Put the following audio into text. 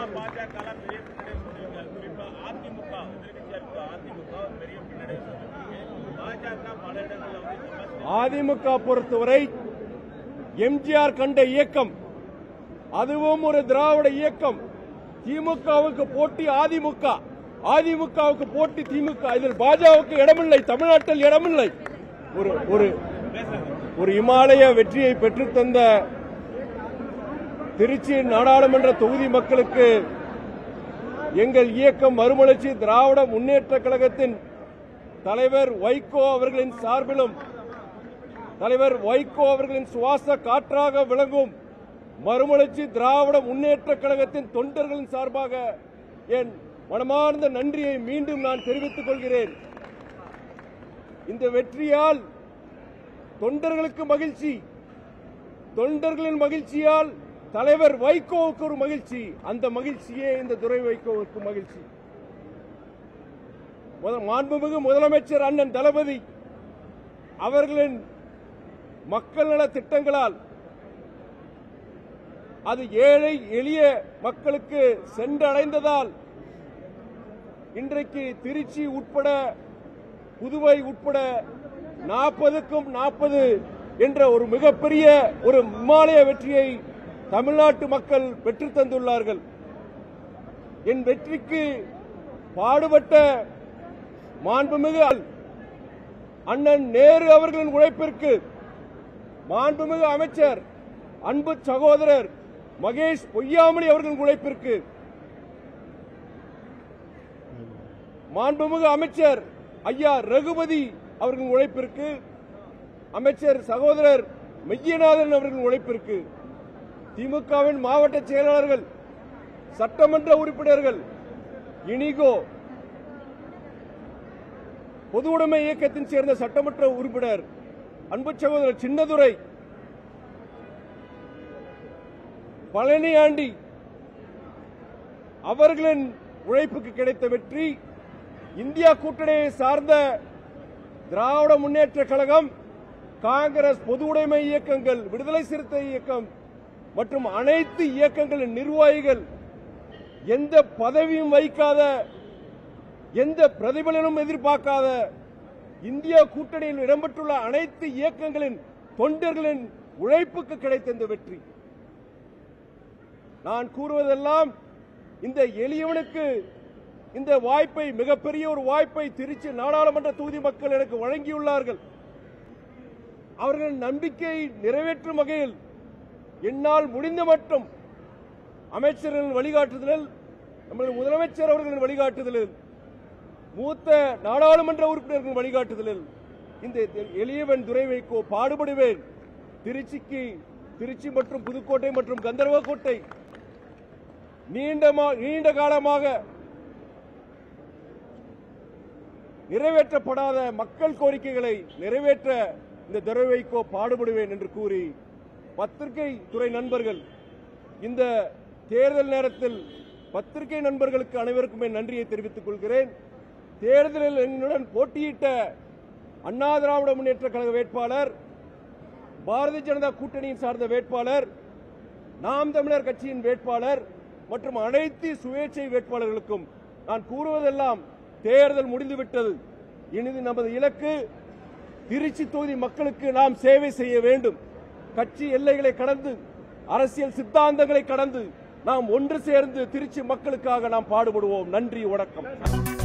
பாஜக எல்லாம் பெரிய பின்னடைவு சொல்றீங்க குறிப்பா அதிமுக எதிர்கட்சியா இருக்க அதிமுக ஒரு பெரிய பின்னடைவு சொல்றீங்க பாஜக பல இடங்கள்ல வந்து capacity அதிமுக பொறுத்தவரை எம்ஜிஆர் கண்ட இயக்கம் அதுவும் ஒரு திராவிட இயக்கம் திமுகவுக்கு போட்டி அதிமுக அதிமுகவுக்கு போட்டி திமுக இதில் பாஜகவுக்கு இடமில்லை தமிழ்நாட்டில் இடமில்லை ஒரு ஒரு ஒரு இமாலய வெற்றியை பெற்றுத்தந்த திருச்சி நாடாளுமன்ற தொகுதி மக்களுக்கு எங்கள் இயக்கம் மறுமலர்ச்சி திராவிட முன்னேற்ற கழகத்தின் தலைவர் வைகோ அவர்களின் சார்பிலும் தலைவர் வைகோ அவர்களின் சுவாச காற்றாக விளங்கும் மறுமலர்ச்சி திராவிட முன்னேற்ற கழகத்தின் தொண்டர்களின் சார்பாக என் மனமார்ந்த நன்றியை மீண்டும் நான் தெரிவித்துக் கொள்கிறேன் இந்த வெற்றியால் தொண்டர்களுக்கு மகிழ்ச்சி தொண்டர்களின் மகிழ்ச்சியால் தலைவர் வைகோவுக்கு ஒரு மகிழ்ச்சி அந்த மகிழ்ச்சியே இந்த துரை வைகோவுக்கு மகிழ்ச்சி முத- மாண்புமிகு முதலமைச்சர் அண்ணன் தளபதி அவர்களின் மக்கள் நல திட்டங்களால் அது ஏழை எளிய மக்களுக்கு சென்றடைந்ததால் இன்றைக்கு திருச்சி உட்பட புதுவை உட்பட நாற்பதுக்கும் நாற்பது என்ற ஒரு மிகப்பெரிய ஒரு இமாலய வெற்றியை தமிழ்நாட்டு மக்கள் பெற்றுத் தந்துள்ளார்கள் என் வெற்றிக்கு பாடுபட்ட மாண்புமிகு அண்ணன் நேரு அவர்களின் உழைப்பிற்கு மாண்புமிகு அமைச்சர் அன்பு சகோதரர் மகேஷ் பொய்யாமணி அவர்களின் உழைப்பிற்கு மாண்புமிகு அமைச்சர் ஐயா ரகுபதி அவர்களின் உழைப்பிற்கு அமைச்சர் சகோதரர் மெய்யநாதன் அவர்களின் உழைப்பிற்கு திமுகவின் மாவட்ட செயலாளர்கள் சட்டமன்ற உறுப்பினர்கள் இனிகோ பொது உடைமை இயக்கத்தின் சேர்ந்த சட்டமன்ற உறுப்பினர் அன்பு சகோதரர் சின்னதுரை பழனி ஆண்டி அவர்களின் உழைப்புக்கு கிடைத்த வெற்றி இந்தியா கூட்டணியை சார்ந்த திராவிட முன்னேற்ற கழகம் காங்கிரஸ் பொது உடைமை இயக்கங்கள் விடுதலை சிறுத்தை இயக்கம் மற்றும் அனைத்து இயக்கங்களின் நிர்வாகிகள் எந்த பதவியும் வைக்காத எந்த பிரதிபலனும் எதிர்பார்க்காத இந்தியா கூட்டணியில் இடம்பெற்றுள்ள அனைத்து இயக்கங்களின் தொண்டர்களின் உழைப்புக்கு கிடைத்த இந்த வெற்றி நான் கூறுவதெல்லாம் இந்த எளியவனுக்கு இந்த வாய்ப்பை மிகப்பெரிய ஒரு வாய்ப்பை திருச்சி நாடாளுமன்ற தொகுதி மக்கள் எனக்கு வழங்கியுள்ளார்கள் அவர்களின் நம்பிக்கையை நிறைவேற்றும் வகையில் என்னால் முடிந்த மட்டும் அமைச்சர்களின் வழிகாட்டுதலில் நமது முதலமைச்சர் அவர்களின் வழிகாட்டுதலில் மூத்த நாடாளுமன்ற உறுப்பினர்களின் வழிகாட்டுதலில் இந்த எளியவன் துரை வைக்கோ பாடுபடுவேன் திருச்சிக்கு திருச்சி மற்றும் புதுக்கோட்டை மற்றும் கந்தர்வக்கோட்டை நீண்ட மா- நீண்ட காலமாக நிறைவேற்றப்படாத மக்கள் கோரிக்கைகளை நிறைவேற்ற இந்த துரை வைக்கோ பாடுபடுவேன் என்று கூறி பத்திரிகை துறை நண்பர்கள் இந்த தேர்தல் நேரத்தில் பத்திரிகை நண்பர்களுக்கு அனைவருக்கும் என் நன்றியை தெரிவித்துக் கொள்கிறேன் தேர்தலில் என்னுடன் போட்டியிட்ட அண்ணா திராவிட முன்னேற்ற கழக வேட்பாளர் பாரதிய ஜனதா கூட்டணியின் சார்ந்த வேட்பாளர் நாம் தமிழர் கட்சியின் வேட்பாளர் மற்றும் அனைத்து சுயேட்சை வேட்பாளர்களுக்கும் நான் கூறுவதெல்லாம் தேர்தல் முடிந்துவிட்டது இனி நமது இலக்கு திருச்சி தொகுதி மக்களுக்கு நாம் சேவை செய்ய வேண்டும் கட்சி எல்லைகளை கடந்து அரசியல் சித்தாந்தங்களை கடந்து நாம் ஒன்று சேர்ந்து திருச்சி மக்களுக்காக நாம் பாடுபடுவோம் நன்றி வணக்கம்